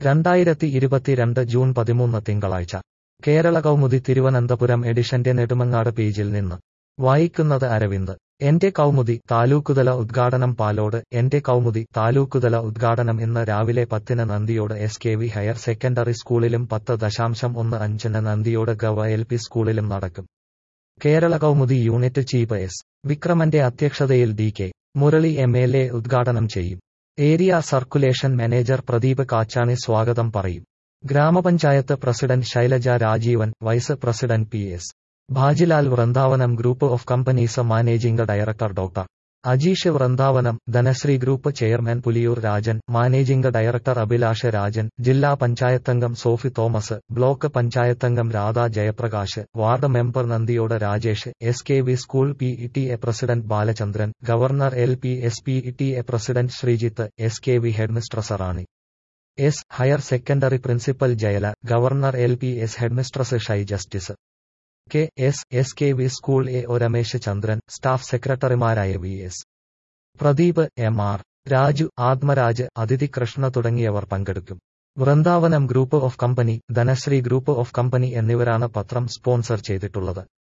രണ്ടായിരത്തി ഇരുപത്തിരണ്ട് ജൂൺ പതിമൂന്ന് തിങ്കളാഴ്ച കേരള കൗമുദി തിരുവനന്തപുരം എഡിഷന്റെ നെടുമങ്ങാട് പേജിൽ നിന്ന് വായിക്കുന്നത് അരവിന്ദ് എന്റെ കൗമുദി താലൂക്കുതല ഉദ്ഘാടനം പാലോട് എന്റെ കൗമുദി താലൂക്കുതല ഉദ്ഘാടനം ഇന്ന് രാവിലെ പത്തിന് നന്ദിയോട് S K V higher secondary സ്കൂളിലും പത്ത് ദശാംശം ഒന്ന് അഞ്ചിന് നന്ദിയോട് ഗവ എൽ പി സ്കൂളിലും നടക്കും Kerala Kaumudi unit chief S വിക്രമന്റെ അധ്യക്ഷതയിൽ D K Murali M L A ഉദ്ഘാടനം ചെയ്യും area circulation manager Pradeep Kachani സ്വാഗതം പറയും ഗ്രാമപഞ്ചായത്ത് president Shailaja Rajeevan vice president P S Bhajilal Vrindavanam group of companies managing director doctor Ajeesh Vrindavanam Dhanasree group chairman Puliyoor Rajan managing director Abhilash Rajan ജില്ലാ പഞ്ചായത്തംഗം സോഫി തോമസ് ബ്ലോക്ക് പഞ്ചായത്തംഗം Radha Jayaprakash ward member Nandiyode Rajesh S K V school P E T A president Balachandran governor L P S P E T A president Sreejith S K V headmistress Rani S higher secondary principal Jayala governor L P S headmistress Shai justice K S S K V school A O Ramesh Chandran staff സെക്രട്ടറിമാരായ V S Pradeep M R Raju Athmaraj Athithi Krishna തുടങ്ങിയവർ പങ്കെടുക്കും Vrindavanam group of company Dhanasree group of company എന്നിവരാണ് പത്രം sponsor ചെയ്തിട്ടുള്ളത്